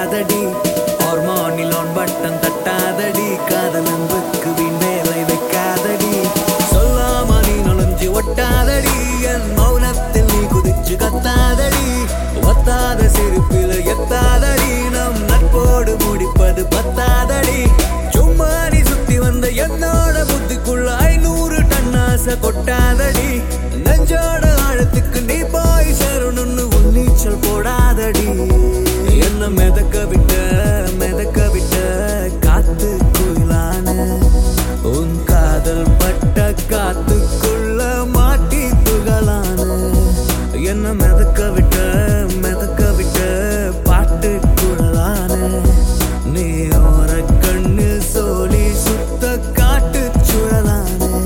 வைக்காதடி ஹார்மோனில் on button தட்டாதடி காதல் அன்புக்கு வீண் வேலை வைக்காதடி சொல்லாம நீ நுழைஞ்சு ஒட்டாதடி என் மௌனத்தில் நீ குதிச்சு கத்தாதடி ஒத்தாத சிரிப்பில் எத்தாதடி நம் நட்போடு முடிப்பது பத்தாதடி சும்மா நீ சுத்தி வந்த என்னோட புத்திக்குள்ள ஐநூறு டன் ஆசை கொட்டாதடி நெஞ்சோட ஆழத்துக்கு நீ போய் சேரணும்னு உன் நீச்சல் போடாதடி என்ன மிதக்க விட்ட மிதக்க விட்ட காத்து குயிலான உன் காதல் பட்ட காத்துக்குள்ள மாட்டி துகளான என்ன மிதக்க விட்ட மிதக்க விட்ட பாட்டு குழலான நீ ஓர கண்ணு சோழி சுத்த காட்டு சுழலான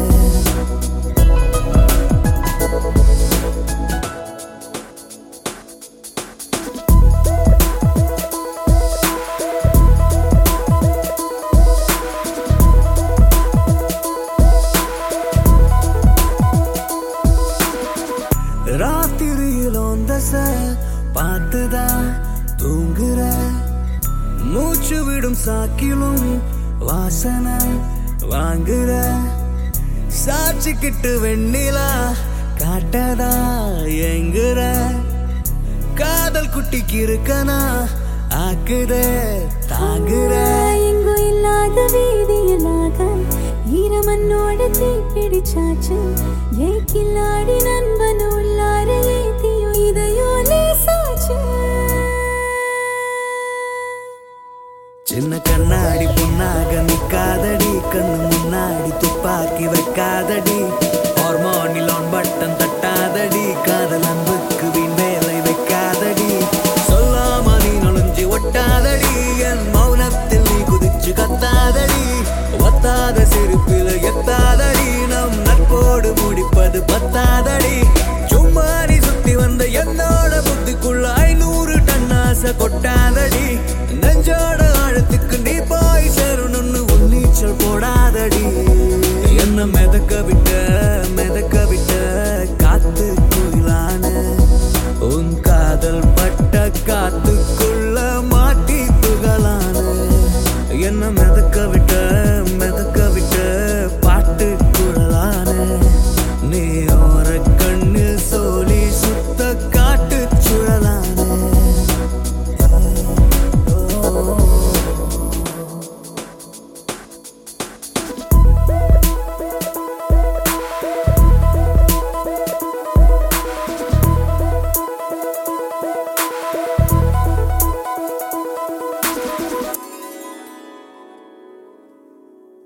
ராத்திரியில் ஒந்தச பார்த்துதான் தூங்குற மூச்சு விடும் சாக்கிலும் வாசனை வாங்குற சாட்சிக்கிட்டு வெண்ணிலா காட்டதா எங்குற காதல் குட்டிக்கு இருக்கனா ஆக்குத தாங்குற எங்கும் இல்லாத வீதியிலாக ஈரமண்ணோட தீ பிடிச்சாச்சு ஏக்கில்லாடி நண்பன் உள்ளார ஏத்தியோ இதையோ லேசாச்சு சின்ன கண்ணாடி பொண்ணாக நிக்காதடி கண்ணு முன்னாடி துப்பாக்கி வைக்காதடி ஹார்மோனில்